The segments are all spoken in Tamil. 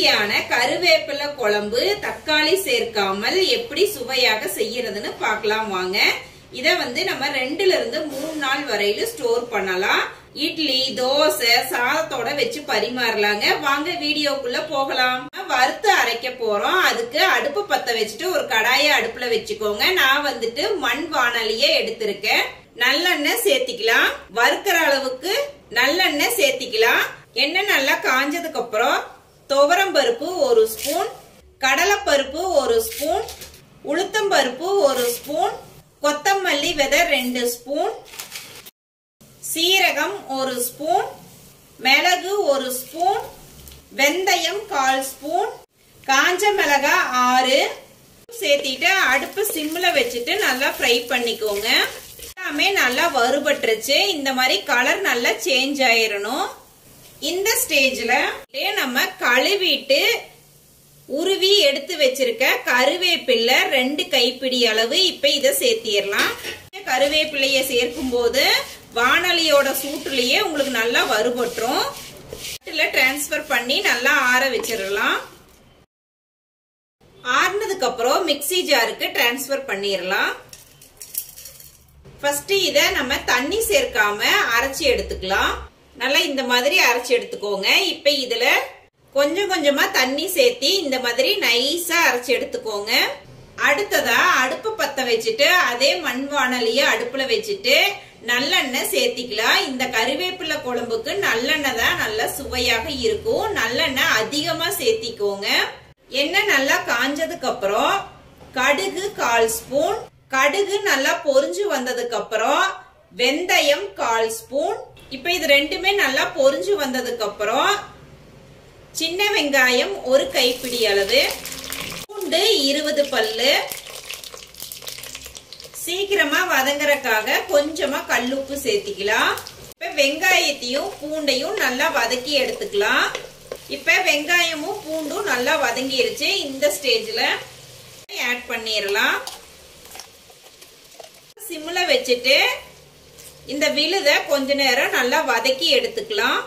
ஹெல்த்தியான கருவேப்பிலை குழம்பு தக்காளி சேர்க்காமல் எப்படி சுவையாக செய்யறதுன்னு பார்க்கலாம் வாங்க இத வந்து நம்ம ரெண்டுல இருந்து மூணு நாள் வரையில ஸ்டோர் பண்ணலாம் இட்லி தோசை சாதத்தோட வச்சு பரிமாறலாங்க வாங்க வீடியோக்குள்ள போகலாம் வறுத்து அரைக்க போறோம் அதுக்கு அடுப்பு பத்த வச்சுட்டு ஒரு கடாயை அடுப்புல வச்சுக்கோங்க நான் வந்துட்டு மண் வானலியே எடுத்திருக்கேன் நல்லெண்ணெய் சேர்த்திக்கலாம் வறுக்கிற அளவுக்கு நல்லெண்ணெய் சேர்த்திக்கலாம் எண்ணெய் நல்லா காஞ்சதுக்கு அப்புறம் துவரம் பருப்பு ஒரு ஸ்பூன் கடலைப்பருப்பு ஒரு ஸ்பூன் உளுத்தம்பருப்பு ஒரு ஸ்பூன் கொத்தமல்லி விதை ரெண்டு ஸ்பூன் சீரகம் ஒரு ஸ்பூன் மிளகு ஒரு ஸ்பூன் வெந்தயம் கால் ஸ்பூன் காஞ்ச மிளகா ஆறு சேர்த்திட்டு அடுப்பு சிம்ல வச்சுட்டு நல்லா ஃப்ரை பண்ணிக்கோங்க எல்லாமே நல்லா வறுபட்டுருச்சு இந்த மாதிரி கலர் நல்லா சேஞ்ச் ஆயிரணும் இந்த ஸ்டேஜ்ல நம்ம கழுவிட்டு உருவி எடுத்து வச்சிருக்க கருவேப்பிலை ரெண்டு கைப்பிடி அளவு இப்ப இத சேர்த்திடலாம் கருவேப்பிலைய சேர்க்கும் போது வானலியோட சூட்டுலயே உங்களுக்கு நல்லா வறுபட்டுரும் டிரான்ஸ்பர் பண்ணி நல்லா ஆற வச்சிடலாம் ஆறுனதுக்கு அப்புறம் மிக்சி ஜாருக்கு டிரான்ஸ்பர் பண்ணிடலாம் ஃபர்ஸ்ட் இத நம்ம தண்ணி சேர்க்காம அரைச்சி எடுத்துக்கலாம் நல்லா இந்த மாதிரி அரைச்சி எடுத்துக்கோங்க இப்ப இதுல கொஞ்சம் கொஞ்சமா தண்ணி சேர்த்தி இந்த மாதிரி நைஸா அரைச்சி எடுத்துக்கோங்க அடுத்ததா அடுப்பு பத்த வச்சுட்டு அதே மண் வானலிய அடுப்புல வச்சுட்டு நல்லெண்ணெய் சேர்த்திக்கலாம் இந்த கருவேப்பிலை குழம்புக்கு நல்லெண்ணெய் தான் நல்ல சுவையாக இருக்கும் நல்லெண்ணெய் அதிகமா சேர்த்திக்கோங்க எண்ணெய் நல்லா காஞ்சதுக்கு அப்புறம் கடுகு கால் ஸ்பூன் கடுகு நல்லா பொரிஞ்சு வந்ததுக்கு அப்புறம் வெந்தயம் கால் ஸ்பூன் இப்ப இது ரெண்டுமே நல்லா பொரிஞ்சு வந்ததுக்கு அப்புறம் சின்ன வெங்காயம் ஒரு கைப்பிடி அளவு பூண்டு இருபது பல்லு சீக்கிரமா வதங்குறக்காக கொஞ்சமா கல்லுப்பு சேர்த்திக்கலாம் இப்ப வெங்காயத்தையும் பூண்டையும் நல்லா வதக்கி எடுத்துக்கலாம் இப்ப வெங்காயமும் பூண்டும் நல்லா வதங்கிருச்சு இந்த ஸ்டேஜ்ல ஆட் பண்ணிடலாம் சிம்ல வச்சுட்டு இந்த விழுத கொஞ்ச நேரம் நல்லா வதக்கி எடுத்துக்கலாம்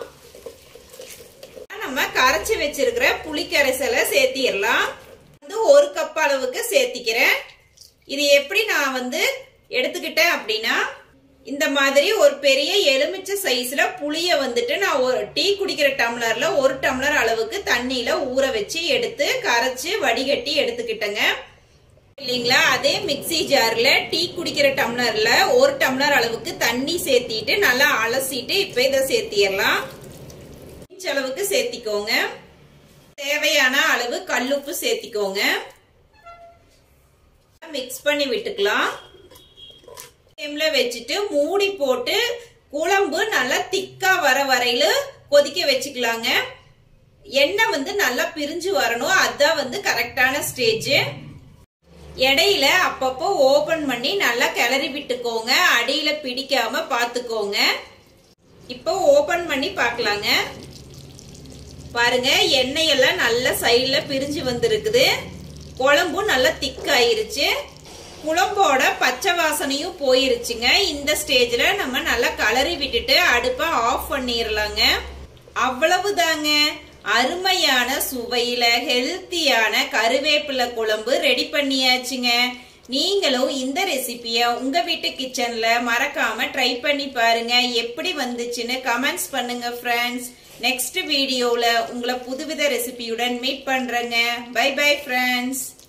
நம்ம கரைச்சி வச்சிருக்கிற புளிக்கரைசலை சேர்த்திடலாம் வந்து ஒரு கப் அளவுக்கு சேர்த்திக்கிறேன் இது எப்படி நான் வந்து எடுத்துக்கிட்டேன் அப்படின்னா இந்த மாதிரி ஒரு பெரிய எலுமிச்சை சைஸ்ல புளிய வந்துட்டு நான் ஒரு டீ குடிக்கிற டம்ளர்ல ஒரு டம்ளர் அளவுக்கு தண்ணியில ஊற வச்சு எடுத்து கரைச்சு வடிகட்டி எடுத்துக்கிட்டேங்க இல்லைங்களா அதே மிக்சி ஜார்ல டீ குடிக்கிற டம்ளர்ல ஒரு டம்ளர் அளவுக்கு தண்ணி சேர்த்திட்டு நல்லா அலசிட்டு இப்ப இதை சேர்த்திடலாம் அளவுக்கு சேர்த்திக்கோங்க தேவையான அளவு கல்லுப்பு சேர்த்திக்கோங்க மிக்ஸ் பண்ணி விட்டுக்கலாம் ஃப்ளேம்ல வச்சுட்டு மூடி போட்டு குழம்பு நல்லா திக்கா வர வரையில கொதிக்க வச்சுக்கலாங்க எண்ணெய் வந்து நல்லா பிரிஞ்சு வரணும் அதுதான் வந்து கரெக்டான ஸ்டேஜ் இடையில அப்பப்போ ஓபன் பண்ணி நல்லா கிளறி விட்டுக்கோங்க அடியில பிடிக்காம பாத்துக்கோங்க இப்போ ஓபன் பண்ணி பார்க்கலாங்க பாருங்க எண்ணெய் எல்லாம் நல்ல சைட்ல பிரிஞ்சு வந்திருக்குது குழம்பும் நல்லா திக் ஆயிருச்சு குழம்போட பச்சை வாசனையும் போயிருச்சுங்க இந்த ஸ்டேஜ்ல நம்ம நல்லா கலரி விட்டுட்டு அடுப்பை ஆஃப் பண்ணிடலாங்க அவ்வளவுதாங்க அருமையான சுவையில ஹெல்த்தியான கருவேப்பிலை குழம்பு ரெடி பண்ணியாச்சுங்க நீங்களும் இந்த ரெசிபிய உங்க வீட்டு கிச்சன்ல மறக்காம ட்ரை பண்ணி பாருங்க எப்படி வந்துச்சுன்னு கமெண்ட்ஸ் பண்ணுங்க ஃப்ரெண்ட்ஸ் நெக்ஸ்ட் வீடியோல உங்களை புதுவித ரெசிபியுடன் மீட் பண்றேங்க பை பை ஃப்ரெண்ட்ஸ்